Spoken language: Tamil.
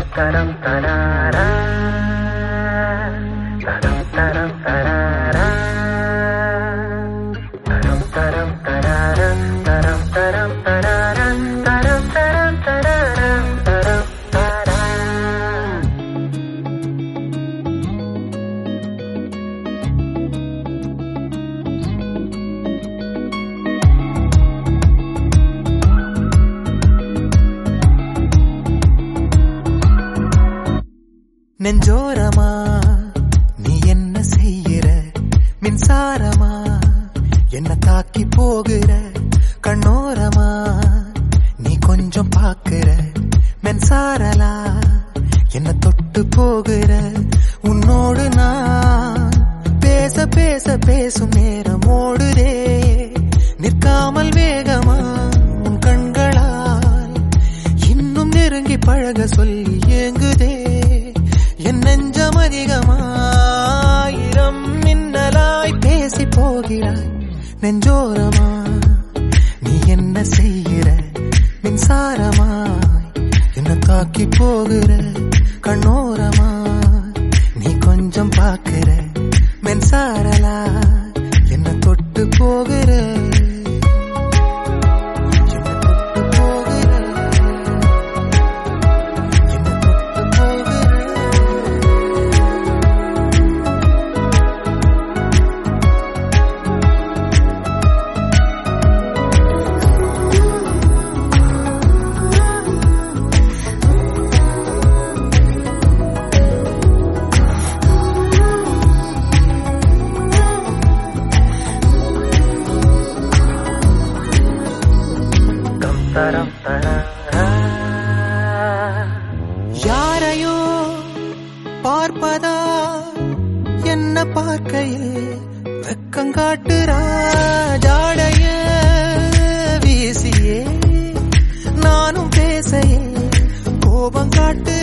தரம் தராரா தரம் தரம் தராரா தரம் தரம் தராரா தரம் தரம் தராரா தரம் தரம் தராரா தரம் தரா நெஞ்சோரமா நீ என்ன செய்கிற மின்சாரமா என்ன தாக்கி போகிற கண்ணோரமா நீ கொஞ்சம் பாக்குற மென்சாரலா என்ன தொட்டு போகிற உன்னோடு நான் பேச பேச பேசும் நேரம் ஓடுதே நிற்காமல் வேகமா உன் கண்களால் இன்னும் நெருங்கி பழக சொல்லி ஏங்குதே என் நெஞ்சம் அதிகமாயிரம் மின்னலாய் பேசி போகிறாய் நெஞ்சோரமா நீ என்ன செய்கிற மின்சாரமாய் என்ன தாக்கி போகிற கண்ணோரமா நீ கொஞ்சம் பாக்குற மின்சாரலா என்ன தொட்டு போகிற என்ன தொட்டு போகிற என்ன தொட்டு போகிற தம் தரம் தராரா யாரையோ பார்ப்பதா என்ன பார்க்கையில் வெக்கம் காட்டுறா ஜாடைய வீசியே நானும் பேசையே கோபம் காட்டு